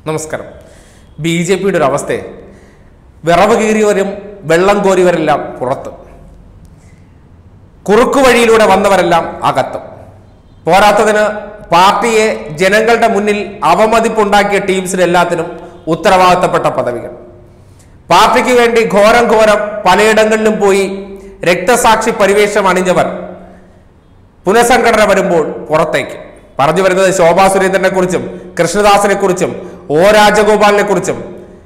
നമസ്കാരം B J പിയുടെ ഒരു അവസ്ഥയെ വിറവ് കീറിയവരും വെള്ളം കോരിയവരെല്ലാം പുറത്ത് കുറുക്കു വഴിയിലൂടെ വന്നവരെല്ലാം അകത്തും പോരാത്തതിന് പാർട്ടിയെ ജനങ്ങളുടെ മുന്നിൽ അവമതിപ്പുണ്ടാക്കിയ ടീംസിന് എല്ലാത്തിനും ഉത്തരവാദിത്തപ്പെട്ട പദവികൾ പാർട്ടിക്ക് വേണ്ടി ഘോരം ഘോരം പലയിടങ്ങളിലും പോയി രക്തസാക്ഷി പരിവേഷം അണിഞ്ഞവർ പുനഃസംഘടന വരുമ്പോൾ പുറത്തേക്ക് പറഞ്ഞു വരുന്നത് ശോഭാ സുരേന്ദ്രനെ കുറിച്ചും കൃഷ്ണദാസിനെ കുറിച്ചും ഒ രാജഗോപാലിനെ കുറിച്ചും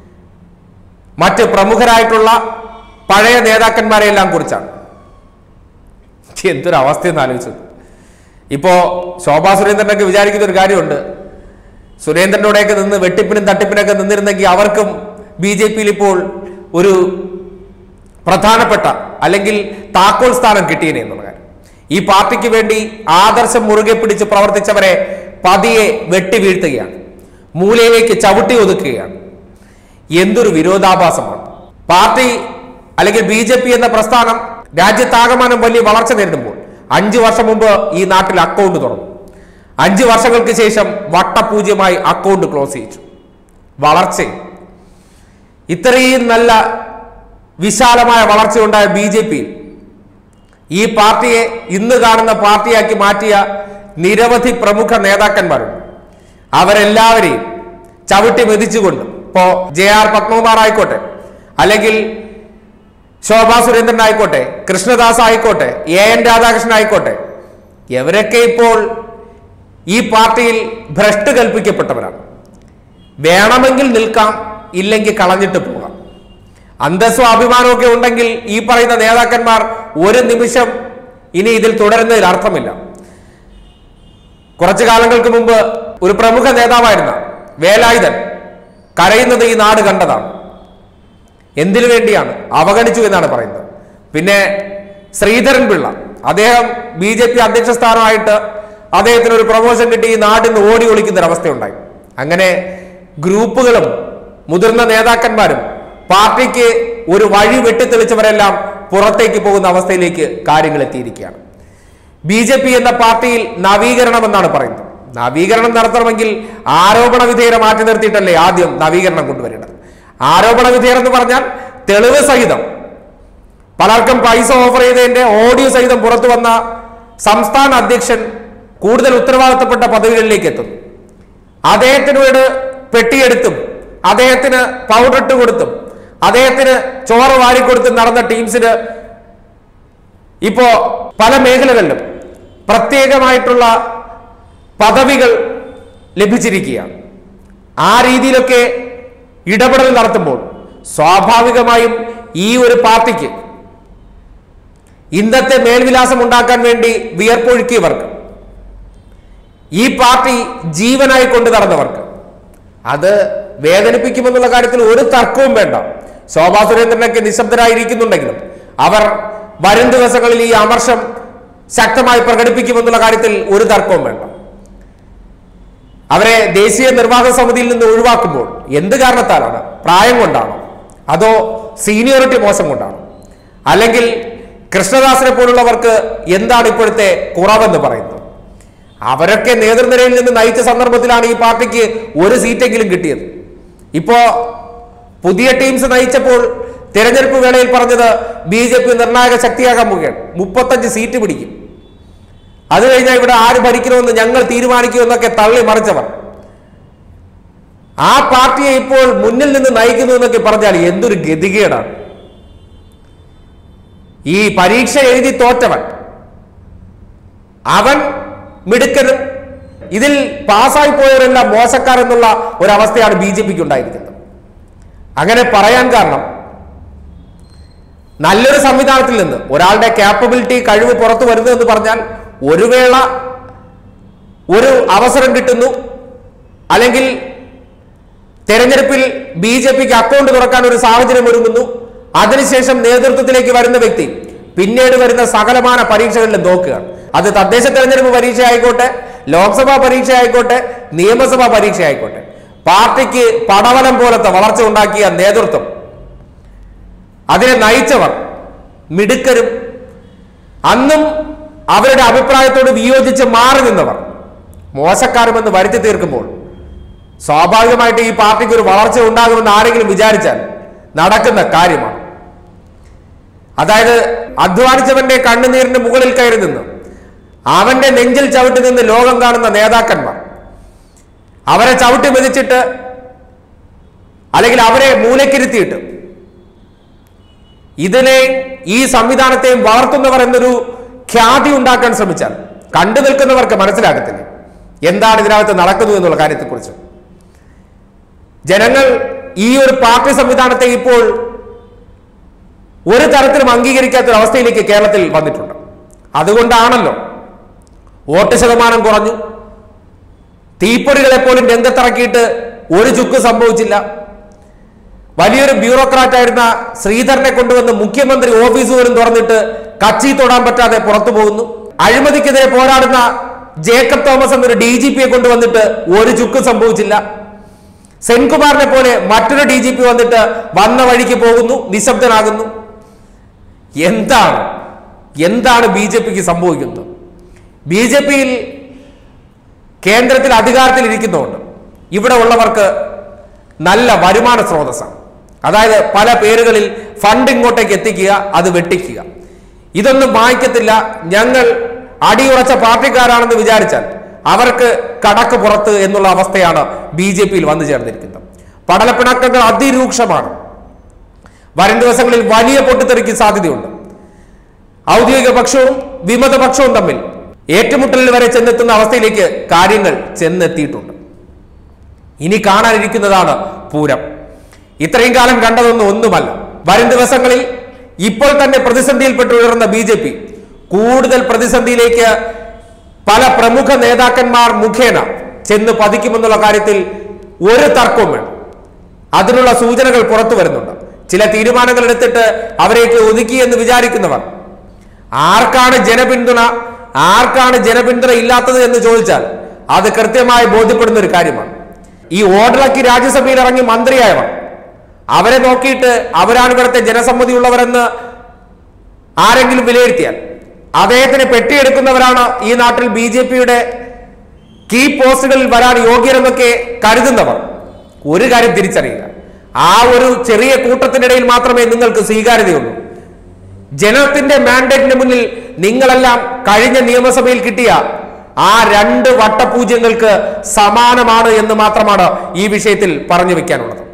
മറ്റ് പ്രമുഖരായിട്ടുള്ള പഴയ നേതാക്കന്മാരെ എല്ലാം കുറിച്ചാണ് എന്തൊരു അവസ്ഥയെന്ന് ആലോചിച്ചു ഇപ്പോ ശോഭാ സുരേന്ദ്രനൊക്കെ വിചാരിക്കുന്ന ഒരു കാര്യമുണ്ട് സുരേന്ദ്രൻ്റെ കൂടെയൊക്കെ നിന്ന് വെട്ടിപ്പിനും തട്ടിപ്പിനൊക്കെ നിന്നിരുന്നെങ്കിൽ അവർക്കും ബി ജെ പിയിൽ ഇപ്പോൾ ഒരു പ്രധാനപ്പെട്ട അല്ലെങ്കിൽ താക്കോൽ സ്ഥാനം കിട്ടിയേനെ എന്നുള്ള കാര്യം ഈ പാർട്ടിക്ക് വേണ്ടി ആദർശം മുറുകെ പിടിച്ച് പ്രവർത്തിച്ചവരെ പതിയെ വെട്ടി വീഴ്ത്തുകയാണ് മൂലയിലേക്ക് ചവിട്ടി ഒതുക്കുകയാണ് എന്തൊരു വിരോധാഭാസമാണ് പാർട്ടി അല്ലെങ്കിൽ ബി ജെ പി എന്ന പ്രസ്ഥാനം രാജ്യത്താകമാനം വലിയ വളർച്ച നേരിടുമ്പോൾ അഞ്ചു വർഷം മുമ്പ് ഈ നാട്ടിൽ അക്കൗണ്ട് തുറന്നു അഞ്ച് വർഷങ്ങൾക്ക് ശേഷം വട്ടപൂജ്യമായി അക്കൗണ്ട് ക്ലോസ് ചെയ്യിച്ചു വളർച്ചയും ഇത്രയും നല്ല വിശാലമായ വളർച്ചയുണ്ടായ ബി ജെ പി ഈ പാർട്ടിയെ ഇന്ന് കാണുന്ന പാർട്ടിയാക്കി മാറ്റിയ നിരവധി പ്രമുഖ നേതാക്കന്മാരുണ്ട് അവരെല്ലാവരെയും ചവിട്ടി മെതിച്ചുകൊണ്ട് ഇപ്പോ ജെ ആർ പത്മകുമാർ ആയിക്കോട്ടെ അല്ലെങ്കിൽ ശോഭാ സുരേന്ദ്രൻ ആയിക്കോട്ടെ കൃഷ്ണദാസ് ആയിക്കോട്ടെ എ എൻ രാധാകൃഷ്ണൻ ആയിക്കോട്ടെ ഇവരൊക്കെ ഇപ്പോൾ ഈ പാർട്ടിയിൽ ഭ്രഷ്ട് കൽപ്പിക്കപ്പെട്ടവരാണ് വേണമെങ്കിൽ നിൽക്കാം ഇല്ലെങ്കിൽ കളഞ്ഞിട്ട് പോകാം അന്തസ്സും അഭിമാനവും ഒക്കെ ഉണ്ടെങ്കിൽ ഈ പറയുന്ന നേതാക്കന്മാർ ഒരു നിമിഷം ഇനി ഇതിൽ തുടരുന്നതിൽ അർത്ഥമില്ല കുറച്ചു കാലങ്ങൾക്ക് മുമ്പ് ഒരു പ്രമുഖ നേതാവായിരുന്ന വേലായുധൻ കരയുന്നത് ഈ നാട് കണ്ടതാണ് എന്തിനു വേണ്ടിയാണ് അവഗണിച്ചു എന്നാണ് പറയുന്നത് പിന്നെ ശ്രീധരൻ പിള്ള അദ്ദേഹം ബി ജെ പി അധ്യക്ഷ സ്ഥാനമായിട്ട് അദ്ദേഹത്തിന് ഒരു പ്രൊമോഷൻ കിട്ടി ഈ നാട്ടിൽ നിന്ന് ഓടി ഒളിക്കുന്ന ഒരു അവസ്ഥയുണ്ടായി അങ്ങനെ ഗ്രൂപ്പുകളും മുതിർന്ന നേതാക്കന്മാരും പാർട്ടിക്ക് ഒരു വഴി വെട്ടിത്തെളിച്ചവരെല്ലാം പുറത്തേക്ക് പോകുന്ന അവസ്ഥയിലേക്ക് കാര്യങ്ങൾ എത്തിയിരിക്കുകയാണ് ബി ജെ പി എന്ന പാർട്ടിയിൽ നവീകരണം എന്നാണ് പറയുന്നത് നവീകരണം നടത്തണമെങ്കിൽ ആരോപണ വിധേയരെ മാറ്റി നിർത്തിയിട്ടല്ലേ ആദ്യം നവീകരണം കൊണ്ടുവരേണ്ടത് ആരോപണ വിധേയർ എന്ന് പറഞ്ഞാൽ തെളിവ് സഹിതം പലർക്കും പൈസ ഓഫർ ചെയ്തതിന്റെ ഓഡിയോ സഹിതം പുറത്തു വന്ന സംസ്ഥാന അധ്യക്ഷൻ കൂടുതൽ ഉത്തരവാദിത്തപ്പെട്ട പദവികളിലേക്ക് എത്തുന്നു അദ്ദേഹത്തിനോട് പെട്ടിയെടുത്തും അദ്ദേഹത്തിന് പൗഡർ ഇട്ട് കൊടുത്തും അദ്ദേഹത്തിന് ചോറ് വാരിക്കൊടുത്തും നടന്ന ടീംസിന് ഇപ്പോ പല മേഖലകളിലും പ്രത്യേകമായിട്ടുള്ള പദവികൾ ലഭിച്ചിരിക്കുകയാണ് ആ രീതിയിലൊക്കെ ഇടപെടൽ നടത്തുമ്പോൾ സ്വാഭാവികമായും ഈ ഒരു പാർട്ടിക്ക് ഇന്നത്തെ മേൽവിലാസം ഉണ്ടാക്കാൻ വേണ്ടി വിയർപ്പൊഴുക്കിയവർക്ക് ഈ പാർട്ടി ജീവനായി കൊണ്ടു നടന്നവർക്ക് അത് വേദനിപ്പിക്കുമെന്നുള്ള കാര്യത്തിൽ ഒരു തർക്കവും വേണ്ട ശോഭാ സുരേന്ദ്രനൊക്കെ നിശബ്ദരായിരിക്കുന്നുണ്ടെങ്കിലും അവർ വരും ദിവസങ്ങളിൽ ഈ അമർഷം ശക്തമായി പ്രകടിപ്പിക്കുമെന്നുള്ള കാര്യത്തിൽ ഒരു തർക്കവും വേണ്ട അവരെ ദേശീയ നിർവാഹക സമിതിയിൽ നിന്ന് ഒഴിവാക്കുമ്പോൾ എന്ത് കാരണത്താലാണ് പ്രായം കൊണ്ടാണോ അതോ സീനിയോറിറ്റി മോശം കൊണ്ടാണോ അല്ലെങ്കിൽ കൃഷ്ണദാസിനെ പോലുള്ളവർക്ക് എന്താണ് ഇപ്പോഴത്തെ കുറവെന്ന് പറയുന്നത് അവരൊക്കെ നേതൃനിരയിൽ നിന്ന് നയിച്ച സന്ദർഭത്തിലാണ് ഈ പാർട്ടിക്ക് ഒരു സീറ്റെങ്കിലും കിട്ടിയത് ഇപ്പോ പുതിയ ടീംസ് നയിച്ചപ്പോൾ തെരഞ്ഞെടുപ്പ് വേളയിൽ പറഞ്ഞത് ബി ജെ പി നിർണായക ശക്തിയാകാൻ പോവുകയാണ് മുപ്പത്തഞ്ച് സീറ്റ് പിടിക്കും അത് കഴിഞ്ഞാൽ ഇവിടെ ആര് ഭരിക്കണമെന്ന് ഞങ്ങൾ തീരുമാനിക്കുമെന്നൊക്കെ തള്ളി മറിച്ചവർ ആ പാർട്ടിയെ ഇപ്പോൾ മുന്നിൽ നിന്ന് നയിക്കുന്നു എന്നൊക്കെ പറഞ്ഞാൽ എന്തൊരു ഗതികേടാണ് ഈ പരീക്ഷ എഴുതി തോറ്റവൻ അവൻ മിടുക്കനും ഇതിൽ പാസ്സായി പോയവരെല്ലാം മോശക്കാർ എന്നുള്ള ഒരവസ്ഥയാണ് ബി ജെ പിക്ക് ഉണ്ടായിരിക്കുന്നത് അങ്ങനെ പറയാൻ കാരണം നല്ലൊരു സംവിധാനത്തിൽ നിന്ന് ഒരാളുടെ ക്യാപ്പബിലിറ്റി കഴിവ് പുറത്തു വരുന്നു എന്ന് പറഞ്ഞാൽ ഒരു വേള ഒരു അവസരം കിട്ടുന്നു അല്ലെങ്കിൽ തെരഞ്ഞെടുപ്പിൽ ബി ജെ പിക്ക് അക്കൗണ്ട് തുറക്കാൻ ഒരു സാഹചര്യം ഒരുങ്ങുന്നു അതിനുശേഷം നേതൃത്വത്തിലേക്ക് വരുന്ന വ്യക്തി പിന്നീട് വരുന്ന സകലമാന പരീക്ഷകളിലും നോക്കുകയാണ് അത് തദ്ദേശ തെരഞ്ഞെടുപ്പ് പരീക്ഷ ആയിക്കോട്ടെ ലോക്സഭാ പരീക്ഷ ആയിക്കോട്ടെ നിയമസഭാ പരീക്ഷ ആയിക്കോട്ടെ പാർട്ടിക്ക് പടവലം പോലത്തെ വളർച്ച ഉണ്ടാക്കിയ നേതൃത്വം അതിനെ നയിച്ചവർ മിടുക്കരും അന്നും അവരുടെ അഭിപ്രായത്തോട് വിയോജിച്ച് മാറി നിന്നവർ മോശക്കാരുമെന്ന് വരുത്തി തീർക്കുമ്പോൾ സ്വാഭാവികമായിട്ട് ഈ പാർട്ടിക്ക് ഒരു വളർച്ച ഉണ്ടാകുമെന്ന് ആരെങ്കിലും വിചാരിച്ചാൽ നടക്കുന്ന കാര്യമാണ് അതായത് അധ്വാനിച്ചവന്റെ കണ്ണുനീരിന്റെ മുകളിൽ കയറി നിന്ന് അവന്റെ നെഞ്ചിൽ ചവിട്ടി നിന്ന് ലോകം കാണുന്ന നേതാക്കന്മാർ അവരെ ചവിട്ടി മെതിച്ചിട്ട് അല്ലെങ്കിൽ അവരെ മൂലക്കിരുത്തിയിട്ട് ഇതിനെ ഈ സംവിധാനത്തെയും വളർത്തുന്നവർ എന്നൊരു ഖ്യാതി ഉണ്ടാക്കാൻ ശ്രമിച്ചാൽ കണ്ടു നിൽക്കുന്നവർക്ക് മനസ്സിലാകത്തില്ല എന്താണ് ഇതിനകത്ത് നടക്കുന്നു എന്നുള്ള കാര്യത്തെക്കുറിച്ച് ജനങ്ങൾ ഈ ഒരു പാർട്ടി സംവിധാനത്തെ ഇപ്പോൾ ഒരു തരത്തിലും അംഗീകരിക്കാത്ത ഒരു അവസ്ഥയിലേക്ക് കേരളത്തിൽ വന്നിട്ടുണ്ട് അതുകൊണ്ടാണല്ലോ വോട്ട് ശതമാനം കുറഞ്ഞു തീപ്പൊരികളെ പോലും രംഗത്തിറക്കിയിട്ട് ഒരു ചുക്ക് സംഭവിച്ചില്ല വലിയൊരു ബ്യൂറോക്രാറ്റ് ആയിരുന്ന ശ്രീധരനെ കൊണ്ടുവന്ന് മുഖ്യമന്ത്രി ഓഫീസ് പോലും തുറന്നിട്ട് കച്ചി തൊടാൻ പറ്റാതെ പുറത്തു പോകുന്നു അഴിമതിക്കെതിരെ പോരാടുന്ന ജേക്കബ് തോമസ് എന്നൊരു ഡി ജി പിയെ കൊണ്ടുവന്നിട്ട് ഒരു ചുക്ക് സംഭവിച്ചില്ല സെൻകുമാറിനെ പോലെ മറ്റൊരു ഡി ജി പി വന്നിട്ട് വന്ന വഴിക്ക് പോകുന്നു നിശബ്ദനാകുന്നു എന്താണ് എന്താണ് ബി ജെ പിക്ക് സംഭവിക്കുന്നത് ബി ജെ പിയിൽ കേന്ദ്രത്തിൽ അധികാരത്തിൽ ഇരിക്കുന്നതുകൊണ്ട് ഇവിടെ ഉള്ളവർക്ക് നല്ല വരുമാന സ്രോതസ്സാണ് അതായത് പല പേരുകളിൽ ഫണ്ട് ഇങ്ങോട്ടേക്ക് എത്തിക്കുക അത് വെട്ടിക്കുക ഇതൊന്നും വായിക്കത്തില്ല ഞങ്ങൾ അടിയുറച്ച പാർട്ടിക്കാരാണെന്ന് വിചാരിച്ചാൽ അവർക്ക് കടക്ക് പുറത്ത് എന്നുള്ള അവസ്ഥയാണ് ബി ജെ പിയിൽ വന്നു ചേർന്നിരിക്കുന്നത് പടലപ്പിണക്കങ്ങൾ അതിരൂക്ഷമാണ് വരും ദിവസങ്ങളിൽ വലിയ പൊട്ടിത്തെറിക്ക് സാധ്യതയുണ്ട് ഔദ്യോഗിക പക്ഷവും വിമത പക്ഷവും തമ്മിൽ ഏറ്റുമുട്ടലിൽ വരെ ചെന്നെത്തുന്ന അവസ്ഥയിലേക്ക് കാര്യങ്ങൾ ചെന്നെത്തിയിട്ടുണ്ട് ഇനി കാണാനിരിക്കുന്നതാണ് പൂരം ഇത്രയും കാലം കണ്ടതൊന്നും ഒന്നുമല്ല വരും ദിവസങ്ങളിൽ ഇപ്പോൾ തന്നെ പ്രതിസന്ധിയിൽപ്പെട്ട് ഉയർന്ന ബി ജെ പി കൂടുതൽ പ്രതിസന്ധിയിലേക്ക് പല പ്രമുഖ നേതാക്കന്മാർ മുഖേന ചെന്ന് പതിക്കുമെന്നുള്ള കാര്യത്തിൽ ഒരു തർക്കവും വേണം അതിനുള്ള സൂചനകൾ പുറത്തു വരുന്നുണ്ട് ചില തീരുമാനങ്ങൾ എടുത്തിട്ട് അവരേക്ക് ഒതുക്കി എന്ന് വിചാരിക്കുന്നവർ ആർക്കാണ് ജനപിന്തുണ ആർക്കാണ് ജനപിന്തുണ ഇല്ലാത്തത് എന്ന് ചോദിച്ചാൽ അത് കൃത്യമായി ബോധ്യപ്പെടുന്ന ഒരു കാര്യമാണ് ഈ ഓർഡറക്കി രാജ്യസഭയിൽ ഇറങ്ങി മന്ത്രിയായവർ അവരെ നോക്കിയിട്ട് അവരാണ് ഇവിടുത്തെ ജനസമ്മതിയുള്ളവരെന്ന് ആരെങ്കിലും വിലയിരുത്തിയാൽ അദ്ദേഹത്തിന് പെട്ടിയെടുക്കുന്നവരാണ് ഈ നാട്ടിൽ ബി ജെ പിയുടെ കീ പോസ്റ്റുകളിൽ വരാൻ യോഗ്യരെന്നൊക്കെ കരുതുന്നവർ ഒരു കാര്യം തിരിച്ചറിയുക ആ ഒരു ചെറിയ കൂട്ടത്തിനിടയിൽ മാത്രമേ നിങ്ങൾക്ക് സ്വീകാര്യതയുള്ളൂ ജനത്തിന്റെ മാൻഡേറ്റിന് മുന്നിൽ നിങ്ങളെല്ലാം കഴിഞ്ഞ നിയമസഭയിൽ കിട്ടിയ ആ രണ്ട് വട്ടപൂജ്യങ്ങൾക്ക് സമാനമാണ് എന്ന് മാത്രമാണ് ഈ വിഷയത്തിൽ പറഞ്ഞു വെക്കാനുള്ളത്